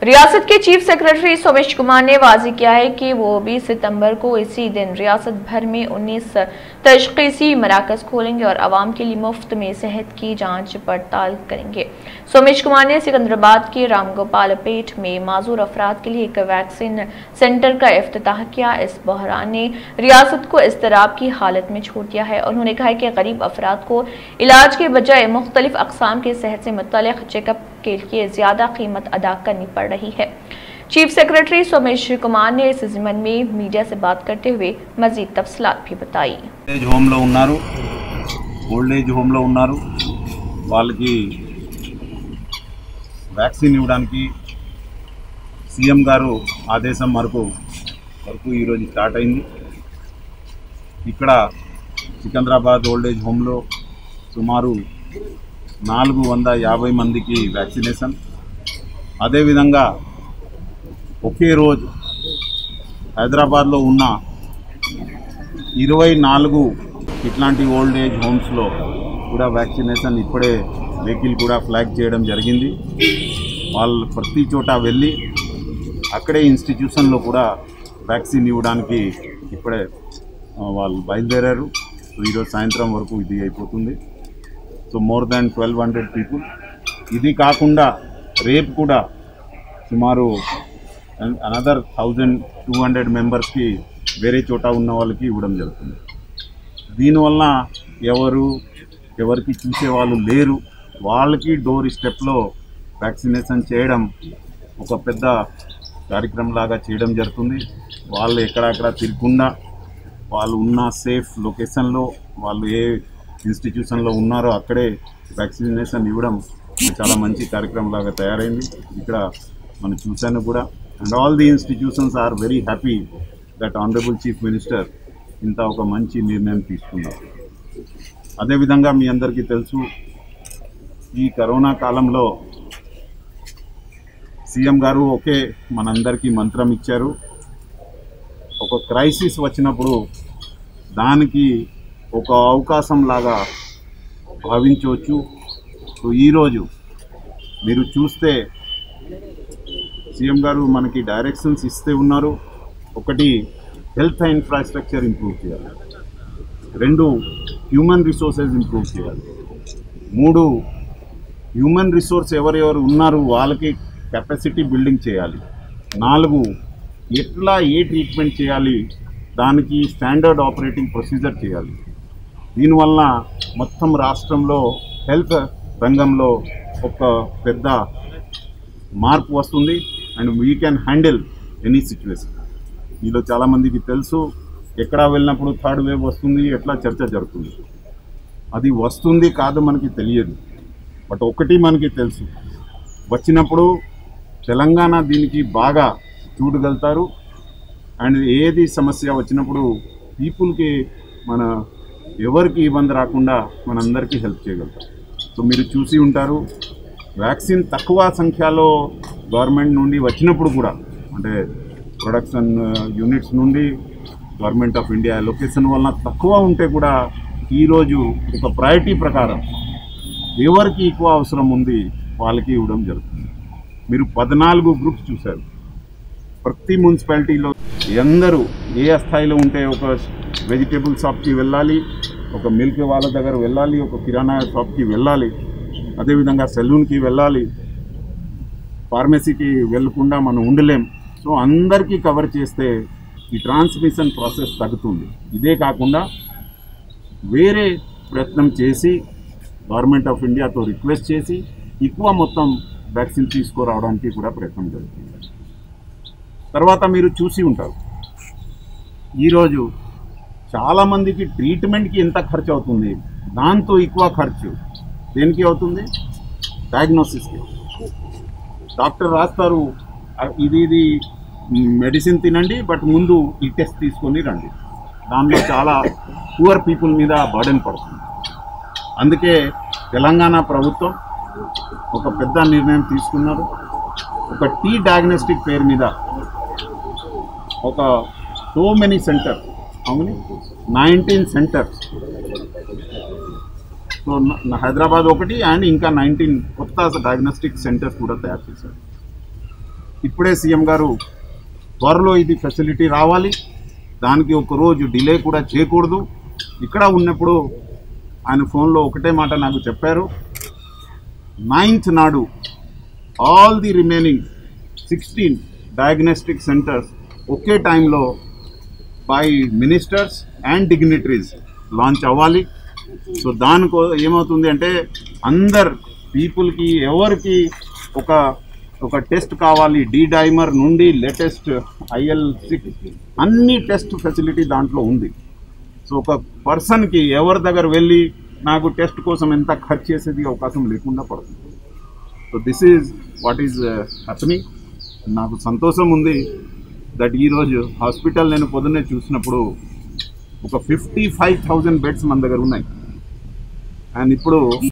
रियासत के chief secretary Somesh Kumar ने वाजी किया है कि वो 20 सितंबर को इसी दिन रियासत भर में 19 तशखीसी मराकज खोलेंगे और आवाम के लिए मुफ्त में सेहत की जांच पड़ताल करेंगे सोमेश कुमार ने सिकंदराबाद के रामगोपाल पेट में माजूर अफराद के लिए एक वैक्सीन सेंटर का अफ्ताह किया इस बहरान ने रियासत को इसतराब की हालत में छोड़ दिया है उन्होंने कहा है कि गरीब अफराद को इलाज के बजाय मुख्तलिफ अकसाम की सेहत से मुतल चेकअप के लिए ज्यादा कीमत अदा करनी पड़ रही है चीफ सेक्रेटरी सोमेश कुमार ने इस जिमन में मीडिया से बात करते हुए मजीद तफसलात भी बताई ఏజ్ హోమ్లో ఉన్నారు ఓల్డ్ ఏజ్ హోమ్లో ఉన్నారు వాళ్ళకి వ్యాక్సిన్ ఇవ్వడానికి సీఎం గారు ఆదేశం వరకు వరకు ఈరోజు స్టార్ట్ అయింది ఇక్కడ సికింద్రాబాద్ ఓల్డ్ ఏజ్ హోమ్లో సుమారు నాలుగు వంద యాభై మందికి వ్యాక్సినేషన్ అదేవిధంగా ఒకే రోజు హైదరాబాద్లో ఉన్న ఇరవై నాలుగు ఇట్లాంటి ఓల్డ్ ఏజ్ హోమ్స్లో కూడా వ్యాక్సినేషన్ ఇప్పుడే వెహికల్ కూడా ఫ్లాగ్ చేయడం జరిగింది వాళ్ళు ప్రతి చోట వెళ్ళి అక్కడే ఇన్స్టిట్యూషన్లో కూడా వ్యాక్సిన్ ఇవ్వడానికి ఇప్పుడే ఆ, వాళ్ళు బయలుదేరారు సో ఈరోజు సాయంత్రం వరకు ఇది అయిపోతుంది so more than twelve hundred people ఇది కాకుండా రేపు కూడా సుమారు అనదర్ థౌజండ్ టూ హండ్రెడ్ మెంబర్స్కి వేరే చోట ఉన్న వాళ్ళకి ఇవ్వడం జరుగుతుంది దీనివల్ల ఎవరు ఎవరికి చూసే వాళ్ళు లేరు వాళ్ళకి డోర్ స్టెప్లో వ్యాక్సినేషన్ చేయడం ఒక పెద్ద కార్యక్రమం లాగా చేయడం జరుగుతుంది వాళ్ళు ఎక్కడెక్కడ తిరగకుండా వాళ్ళు ఉన్న సేఫ్ లొకేషన్లో వాళ్ళు ఏ ఇన్స్టిట్యూషన్లో ఉన్నారో అక్కడే వ్యాక్సినేషన్ ఇవ్వడం చాలా మంచి కార్యక్రమం లాగా తయారైంది ఇక్కడ మనం చూశాను కూడా and all the institutions are very happy that honourable chief minister ఇంత ఒక మంచి నిర్ణయం తీసుకున్నారు అదేవిధంగా మీ అందరికీ తెలుసు ఈ కరోనా కాలంలో సీఎం గారు ఒకే మనందరికీ మంత్రం ఇచ్చారు ఒక క్రైసిస్ వచ్చినప్పుడు దానికి ఒక అవకాశం లాగా భావించవచ్చు సో ఈరోజు మీరు చూస్తే సీఎం గారు మనకి డైరెక్షన్స్ ఇస్తే ఉన్నారు ఒకటి హెల్త్ ఇన్ఫ్రాస్ట్రక్చర్ ఇంప్రూవ్ చేయాలి రెండు హ్యూమన్ రిసోర్సెస్ ఇంప్రూవ్ చేయాలి మూడు హ్యూమన్ రిసోర్స్ ఎవరెవరు ఉన్నారు వాళ్ళకి కెపాసిటీ బిల్డింగ్ చేయాలి నాలుగు ఎట్లా ఏ ట్రీట్మెంట్ చేయాలి దానికి స్టాండర్డ్ ఆపరేటింగ్ ప్రొసీజర్ చేయాలి దీనివల్ల మొత్తం రాష్ట్రంలో హెల్త్ రంగంలో ఒక పెద్ద మార్పు వస్తుంది and we can handle any situation మీలో చాలామందికి తెలుసు ఎక్కడ వెళ్ళినప్పుడు థర్డ్ వేవ్ వస్తుంది ఎట్లా చర్చ జరుగుతుంది అది వస్తుంది కాదు మనకి తెలియదు బట్ ఒకటి మనకి తెలుసు వచ్చినప్పుడు తెలంగాణ దీనికి బాగా చూడగలుగుతారు అండ్ ఏది సమస్య వచ్చినప్పుడు పీపుల్కి మన ఎవరికి ఇబ్బంది రాకుండా మనందరికీ హెల్ప్ చేయగలుగుతాం సో మీరు చూసి ఉంటారు వ్యాక్సిన్ తక్కువ సంఖ్యలో గవర్నమెంట్ నుండి వచ్చినప్పుడు కూడా అంటే ప్రొడక్షన్ యూనిట్స్ నుండి గవర్నమెంట్ ఆఫ్ ఇండియా లొకేషన్ వలన తక్కువ ఉంటే కూడా ఈరోజు ఒక ప్రయారిటీ ప్రకారం ఎవరికి ఎక్కువ అవసరం ఉంది వాళ్ళకి ఇవ్వడం జరుగుతుంది మీరు పద్నాలుగు గ్రూప్స్ చూశారు ప్రతి మున్సిపాలిటీలో అందరూ ఏ స్థాయిలో ఉంటే ఒక వెజిటేబుల్ షాప్కి వెళ్ళాలి ఒక మిల్క్ వాళ్ళ దగ్గర వెళ్ళాలి ఒక కిరాణా షాప్కి వెళ్ళాలి అదేవిధంగా సెలూన్కి వెళ్ళాలి ఫార్మసీకి వెళ్ళకుండా మనం ఉండలేం సో అందరికీ కవర్ చేస్తే ఈ ట్రాన్స్మిషన్ ప్రాసెస్ తగ్గుతుంది ఇదే కాకుండా వేరే ప్రయత్నం చేసి గవర్నమెంట్ ఆఫ్ ఇండియాతో రిక్వెస్ట్ చేసి ఎక్కువ మొత్తం వ్యాక్సిన్ తీసుకురావడానికి కూడా ప్రయత్నం జరుగుతుంది తర్వాత మీరు చూసి ఉంటారు ఈరోజు చాలామందికి ట్రీట్మెంట్కి ఎంత ఖర్చు అవుతుంది దాంతో ఎక్కువ ఖర్చు దేనికి అవుతుంది డయాగ్నోసిస్కి డాక్టర్ రాస్తారు "ఆ, ఇది ఇది మెడిసిన్ తినండి బట్ ముందు ఈ టెస్ట్ తీసుకొని రండి దానిలో చాలా పూర్ పీపుల్ మీద బర్డెన్ పడుతుంది అందుకే తెలంగాణ ప్రభుత్వం ఒక పెద్ద నిర్ణయం తీసుకున్నారు ఒక టీ డయాగ్నోస్టిక్ పేరు మీద ఒక సో మెనీ సెంటర్స్ అవును నైన్టీన్ సెంటర్స్ సో న- హైదరాబాద్ ఒకటి అండ్ ఇంకా నైన్టీన్ కొత్త డయాగ్నోస్టిక్ సెంటర్స్ కూడా తయారు చేశారు ఇప్పుడే సీఎం గారు త్వరలో ఇది ఫెసిలిటీ రావాలి దానికి ఒక రోజు డిలే కూడా చేయకూడదు ఇక్కడ ఉన్నప్పుడు ఆయన ఫోన్లో ఒకటే మాట నాకు చెప్పారు నైన్త్ నాడు all the remaining sixteen diagnostic centres ఒకే టైంలో by ministers and dignitaries launch అవ్వాలి సో దానికో ఏమవుతుంది అంటే అందరు పీపుల్కి ఎవరికి ఒక ఒక టెస్ట్ కావాలి డీ డైమర్ నుండి లేటెస్ట్ ఐఎల్ సిక్స్ అన్ని టెస్ట్ ఫెసిలిటీ దాంట్లో ఉంది సో ఒక పర్సన్కి ఎవరి దగ్గర వెళ్ళి నాకు టెస్ట్ కోసం ఎంత ఖర్చు చేసేది అవకాశం లేకుండా పడుతుంది so this is what is happening నాకు సంతోషం ఉంది దట్ ఈరోజు హాస్పిటల్ నేను పొద్దున్నే చూసినప్పుడు ఒక ఫిఫ్టీ ఫైవ్ థౌజండ్ బెడ్స్ మన దగ్గర ఉన్నాయి అండ్ ఇప్పుడు